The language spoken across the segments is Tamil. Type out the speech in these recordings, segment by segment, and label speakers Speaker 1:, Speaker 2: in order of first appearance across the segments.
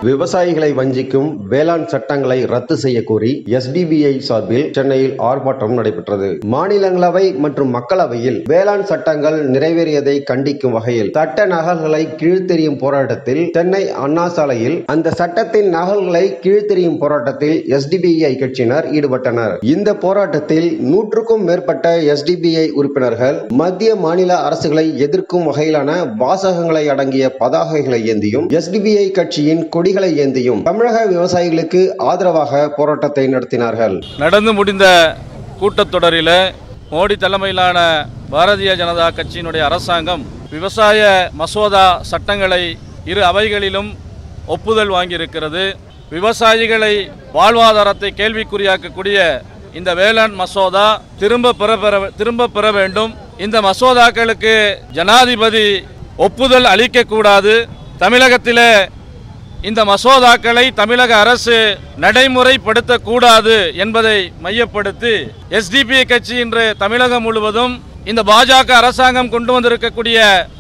Speaker 1: விவசாயிகளை வஞ்சிக்கும் வேளாண் சட்டங்களை ரத்து செய்ய கோரி எஸ்டிபிஐ சார்பில் சென்னையில் ஆர்ப்பாட்டம் நடைபெற்றது மாநிலங்களவை மற்றும் மக்களவையில் வேளாண் சட்டங்கள் நிறைவேறியதை கண்டிக்கும் வகையில் சட்ட நகல்களை கீழ்த்தெறியும் போராட்டத்தில் சென்னை அண்ணா சாலையில் அந்த சட்டத்தின் நகல்களை கீழ்த்தெறியும் போராட்டத்தில் எஸ்டிபிஐ கட்சியினர் ஈடுபட்டனர் இந்த போராட்டத்தில் நூற்றுக்கும் மேற்பட்ட எஸ்டிபிஐ உறுப்பினர்கள் மத்திய மாநில அரசுகளை எதிர்க்கும் வகையிலான வாசகங்களை அடங்கிய பதாகைகளை ஏந்தியும் எஸ்டிபிஐ கட்சியின் கொடிகளை ஏந்தியும் தமிழக விவசாயிகளுக்கு ஆதரவாக போராட்டத்தை நடத்தினார்கள்
Speaker 2: நடந்து முடிந்த கூட்டத்தொடரில் மோடி தலைமையிலான பாரதிய ஜனதா கட்சியினுடைய அரசாங்கம் விவசாய மசோதா சட்டங்களை இரு அவைகளிலும் ஒப்புதல் வாங்கியிருக்கிறது விவசாயிகளை வாழ்வாதாரத்தை கேள்விக்குறியாக்கக்கூடிய இந்த வேளாண் மசோதா திரும்ப பெற பெற திரும்ப பெற வேண்டும் இந்த மசோதாக்களுக்கு ஜனாதிபதி ஒப்புதல் அளிக்கக்கூடாது தமிழகத்திலே இந்த மசோதாக்களை தமிழக அரசு நடைமுறைப்படுத்தக்கூடாது என்பதை மையப்படுத்தி எஸ்டிபி கட்சி இன்று தமிழகம் முழுவதும் இந்த பாஜக அரசாங்கம் கொண்டு வந்திருக்கக்கூடிய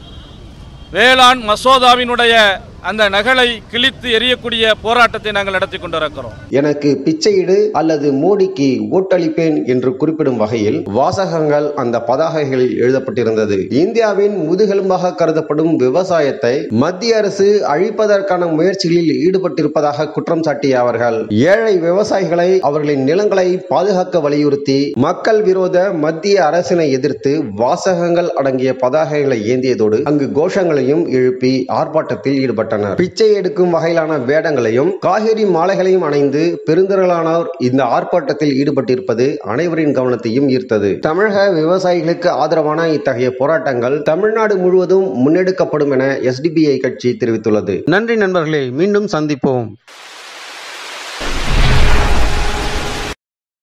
Speaker 2: வேளாண் மசோதாவினுடைய அந்த நகலை கிழித்து எறியக்கூடிய போராட்டத்தை நாங்கள் நடத்தி கொண்டிருக்கிறோம்
Speaker 1: எனக்கு பிச்சையிடு அல்லது மோடிக்கு ஓட்டளிப்பேன் என்று குறிப்பிடும் வகையில் வாசகங்கள் அந்த பதாகைகளில் எழுதப்பட்டிருந்தது இந்தியாவின் முதுகெலும்பாக கருதப்படும் விவசாயத்தை மத்திய அரசு அழிப்பதற்கான முயற்சிகளில் ஈடுபட்டிருப்பதாக குற்றம் சாட்டிய அவர்கள் ஏழை விவசாயிகளை அவர்களின் நிலங்களை பாதுகாக்க வலியுறுத்தி மக்கள் விரோத மத்திய அரசினை எதிர்த்து வாசகங்கள் அடங்கிய பதாகைகளை ஏந்தியதோடு அங்கு கோஷங்களையும் எழுப்பி ஆர்ப்பாட்டத்தில் ஈடுபட்டனர் பிச்சை எடுக்கும் வகையிலான வேடங்களையும் காய்கறி மாலைகளையும் அணைந்து பெருந்திரளானோர் இந்த ஆர்ப்பாட்டத்தில் ஈடுபட்டிருப்பது அனைவரின் கவனத்தையும் ஈர்த்தது தமிழக விவசாயிகளுக்கு ஆதரவான இத்தகைய போராட்டங்கள் தமிழ்நாடு முழுவதும் முன்னெடுக்கப்படும் என எஸ்டிபிஐ கட்சி தெரிவித்துள்ளது நன்றி நண்பர்களே மீண்டும் சந்திப்போம்